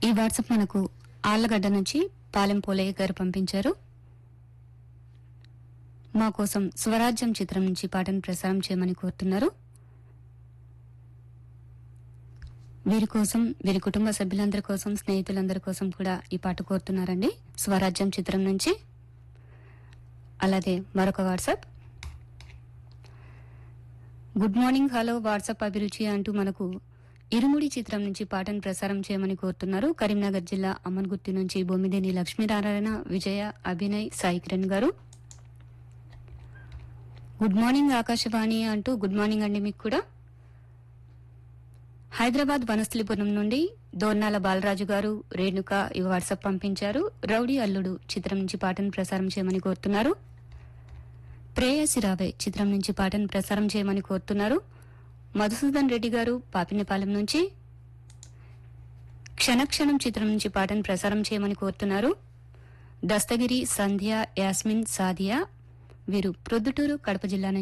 ఈ వాట్సాప్ మనకు ఆళ్లగడ్డ నుంచి పాలెం పోలయ్య గారు పంపించారు మా కోసం స్వరాజ్యం చిత్రం నుంచి పాటను ప్రసారం చేయమని కోరుతున్నారు వీరి కోసం వీరి కుటుంబ సభ్యులందరి కోసం స్నేహితులందరి కోసం కూడా ఈ పాట కోరుతున్నారండి స్వరాజ్యం చిత్రం నుంచి అలాగే మరొక WhatsApp good morning hello WhatsApp అభిరుచి అంటూ మనకు ఇరుముడి చిత్రం నుంచి పాటను ప్రసారం చేయమని కోరుతున్నారు కరీంనగర్ జిల్లా అమ్మన్గుర్తి నుంచి బొమ్మిదేని లక్ష్మీనారాయణ విజయ అభినయ్ సాయి కిరణ్ గారు గుడ్ మార్నింగ్ ఆకాశవాణి అంటూ గుడ్ మార్నింగ్ అండి మీకు కూడా హైదరాబాద్ వనస్థలిపురం నుండి దోర్నాల బాలరాజు గారు రేణుక ఈ వాట్సాప్ పంపించారు రౌడీ అల్లుడు చిత్రం నుంచి పాటను ప్రసారం చేయమని కోరుతున్నారు ప్రేయసి రావే చిత్రం నుంచి పాటను ప్రసారం చేయమని కోరుతున్నారు మధుసూదన్ రెడ్డి గారు పాపినపాలెం నుంచి క్షణక్షణం చిత్రం నుంచి పాటను ప్రసారం చేయమని కోరుతున్నారు దస్తగిరి సంధ్య యాస్మిన్ సాదియా వీరు ప్రొద్దుటూరు కడప జిల్లా నుంచి